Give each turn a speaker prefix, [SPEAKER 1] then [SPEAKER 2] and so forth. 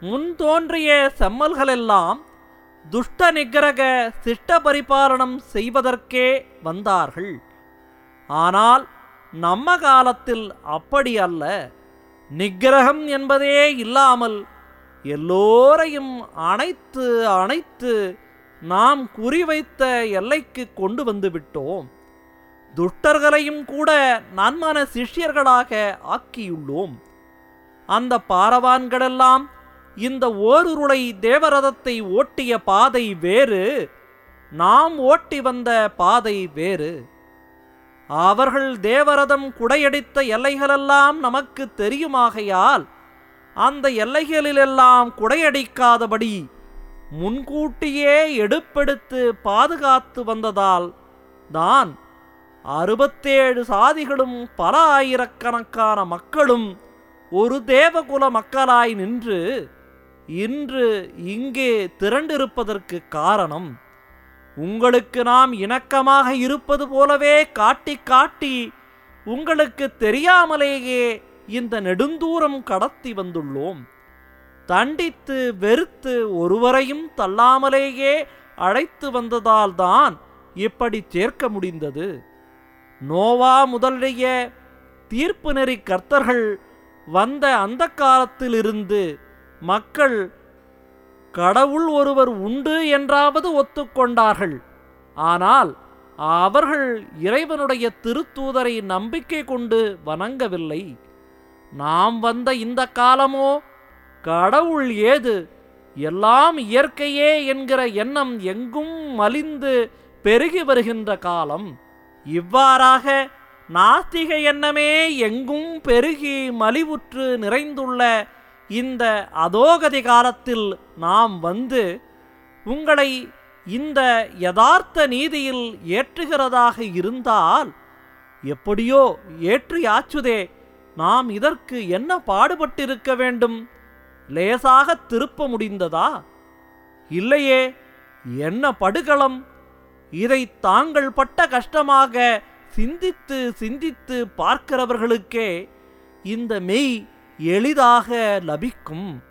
[SPEAKER 1] முன் தோன்றிய செம்மல்களெல்லாம் துஷ்ட நிக்கிரக சிஷ்ட பரிபாலனம் செய்வதற்கே வந்தார்கள் ஆனால் நம்ம காலத்தில் அப்படி அல்ல நிக்கிரகம் என்பதே இல்லாமல் எல்லோரையும் அணைத்து அணைத்து நாம் குறிவைத்த எல்லைக்கு கொண்டு வந்து விட்டோம் துஷ்டர்களையும் கூட நன்மன சிஷ்யர்களாக ஆக்கியுள்ளோம் அந்த பாரவான்களெல்லாம் இந்த ஓருருளை தேவரதத்தை ஓட்டிய பாதை வேறு நாம் ஓட்டி வந்த பாதை வேறு அவர்கள் தேவரதம் குடையடித்த எல்லைகளெல்லாம் நமக்கு தெரியுமாகையால் அந்த எல்லைகளிலெல்லாம் குடையடிக்காதபடி முன்கூட்டியே எடுப்பெடுத்து பாதுகாத்து வந்ததால் தான் அறுபத்தேழு சாதிகளும் பல ஆயிரக்கணக்கான மக்களும் ஒரு தேவகுல மக்களாய் நின்று இன்று இங்கே திரண்டிருப்பதற்கு காரணம் உங்களுக்கு நாம் இணக்கமாக இருப்பது போலவே காட்டி காட்டி உங்களுக்கு தெரியாமலேயே இந்த நெடுந்தூரம் கடத்தி வந்துள்ளோம் தண்டித்து வெறுத்து ஒருவரையும் தள்ளாமலேயே அழைத்து வந்ததால்தான் இப்படி சேர்க்க முடிந்தது நோவா முதலிய தீர்ப்பு நெறி கர்த்தர்கள் வந்த அந்த காலத்திலிருந்து மக்கள் கடவுள் ஒருவர் உண்டு என்றாவது ஒத்துக்கொண்டார்கள் ஆனால் அவர்கள் இறைவனுடைய திருத்தூதரை நம்பிக்கை கொண்டு வணங்கவில்லை நாம் வந்த இந்த காலமோ கடவுள் ஏது எல்லாம் இயற்கையே என்கிற எண்ணம் எங்கும் மலிந்து பெருகி வருகின்ற காலம் இவ்வாறாக நாஸ்திக எண்ணமே எங்கும் பெருகி மலிவுற்று நிறைந்துள்ள இந்த அதோகதி காலத்தில் நாம் வந்து உங்களை இந்த யதார்த்த நீதியில் ஏற்றுகிறதாக இருந்தால் எப்படியோ ஏற்றியாச்சுதே நாம் இதற்கு என்ன பாடுபட்டிருக்க வேண்டும் லேசாக திருப்ப முடிந்ததா இல்லையே என்ன படுகளம் இதை தாங்கள் பட்ட கஷ்டமாக சிந்தித்து சிந்தித்து பார்க்கிறவர்களுக்கே இந்த மெய் எளிதாக லபிக்கும்